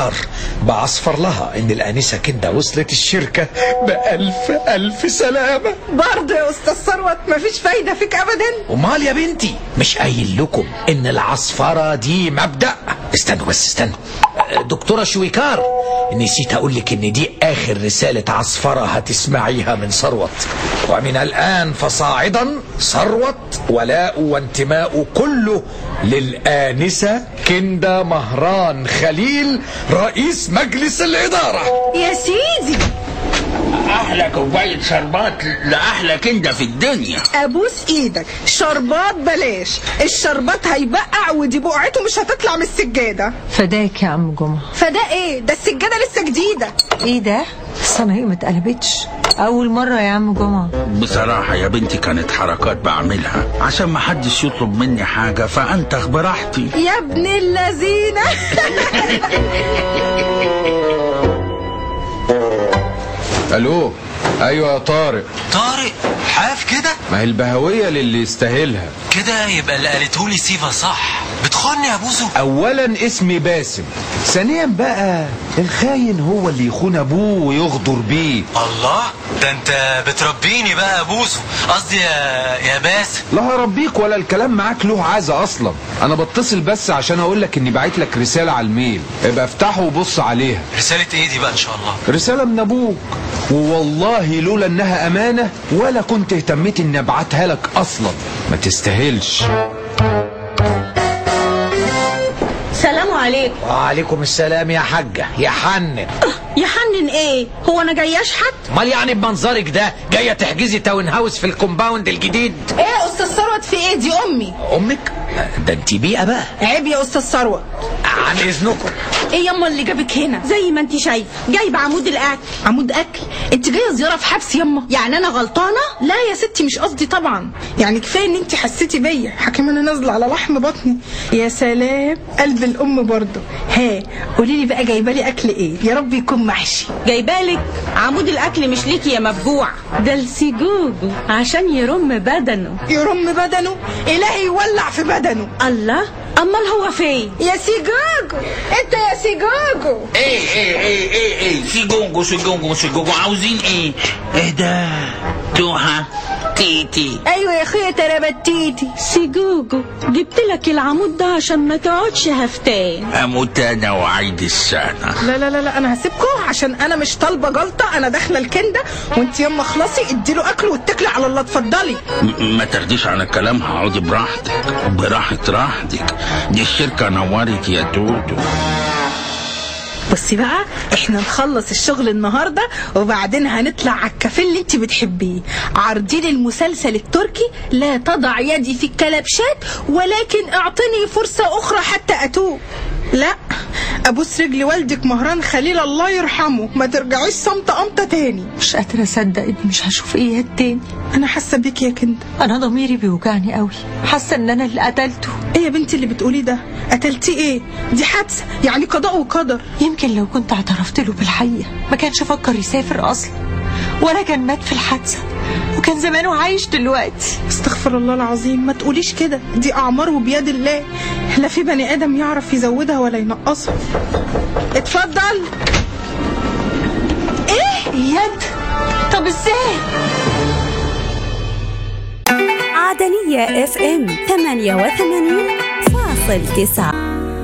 الأزهر بعصفر لها إن الآنسة كندا وصلت الشركة بألف ألف سلامة برضه يا استاذ ثروت مفيش فايده فيك ابدا ومال يا بنتي مش قايل لكم إن العصفرة دي مبدأ استنوا بس استنوا دكتورة شويكار نسيت أقول لك إن دي آخر رسالة عصفرة هتسمعيها من ثروت ومن الآن فصاعدا ثروت ولاء وانتماء كله للآنسة كندا مهران خليل رئيس مجلس الإدارة يا سيدي احلى كوبايه شربات لاحلى كنده في الدنيا ابوس ايدك شربات بلاش الشربات هيبقع ودي بقعته مش هتطلع من السجاده فداك يا عم جمعة فده ايه ده السجاده لسه جديده ايه ده الصنايع ما اتقلبتش اول مرة يا عم جمعة بصراحه يا بنتي كانت حركات بعملها عشان ما حدش يطلب مني حاجه فانتخ براحتي يا ابن اللذينه الو ايوه يا طارق طارق حاف كده ما هي البهويه للي يستاهلها كده يبقى اللي قالتهولي سيفا صح بتخوني يا بوزو اولا اسمي باسم ثانيا بقى الخاين هو اللي يخون ابوه ويغدر بيه الله ده انت بتربيني بقى يا بوزو قصدي يا يا باسم لا هربيك ولا الكلام معاك له عازة اصلا انا بتصل بس عشان اقول لك اني بعت لك رساله على الميل ابقى افتحه وبص عليها رسالة ايه دي بقى ان شاء الله رساله من ابوك ووالله لولا انها امانه ولا كنت اهتميت اني ابعتها لك اصلا ما تستاهلش سلام عليكم وعليكم السلام يا حاجة يا حنن يحنن ايه هو انا جاي اشحت مال يعني بمنظرك ده جاية تحجزي تاون هاوس في الكومباوند الجديد ايه يا استاذ ثروت في ايه دي امي أمك ده انت بيئة بقى عيب يا استاذ ثروت عن إذنكم ايه يما اللي جابك هنا زي ما انت شايفه جايبه عمود الاكل عمود اكل انت جايه زياره في حبس يما يعني انا غلطانه لا يا ستي مش قصدي طبعا يعني كفايه ان انت حسيتي بيا حكيم انا نازله على لحم بطني يا سلام قلب الام برضه ها قولي لي بقى جايبه لي اكل ايه يا رب يكون محشي جايبالك عمود الاكل مش ليكي يا مفجوع ده السجوجو عشان يرم بدنه يرم بدنه الهي يولع في بدنه الله امال هو فين يا سيجوجو انت يا سيجوجو ايه ايه ايه ايه ايه في جونجو في جونجو في جونجو عاوزين ايه ايه ده توها تيتي ايوه يا اخويا تربتيتي سجوجو جبت لك العمود ده عشان ما تقعدش هفتان اموت انا وعيد السنه لا لا لا لا انا هسيبكم عشان انا مش طالبه جلطه انا داخله الكنده وانت يما خلصي اديله اكل واتكلي على الله اتفضلي م- ما تاخديش على الكلام هقعدي براحتك براحة راحتك دي الشركة نورت يا دودو بصي بقى احنا نخلص الشغل النهارده وبعدين هنطلع على الكافيه اللي انت بتحبيه عارضين المسلسل التركي لا تضع يدي في الكلبشات ولكن اعطني فرصه اخرى حتى اتوب لا ابوس رجل والدك مهران خليل الله يرحمه ما ترجعيش صمت قمطه تاني مش قادرة اصدق اني مش هشوف اياد تاني انا حاسه بيك يا كندا انا ضميري بيوجعني قوي حاسة ان انا اللي قتلته ايه يا بنتي اللي بتقوليه ده قتلتيه ايه دي حادثه يعني قضاء وقدر يمكن لو كنت اعترفت له بالحقيقة ما كانش فكر يسافر اصلا ولا كان مات في الحادثة وكان زمانه عايش دلوقتي استغفر الله العظيم ما تقوليش كده دي اعمار وبيد الله لا في بني ادم يعرف يزودها ولا ينقصها اتفضل ايه اياد طب ازاي عدنية اف ام 88 فاصل تسعة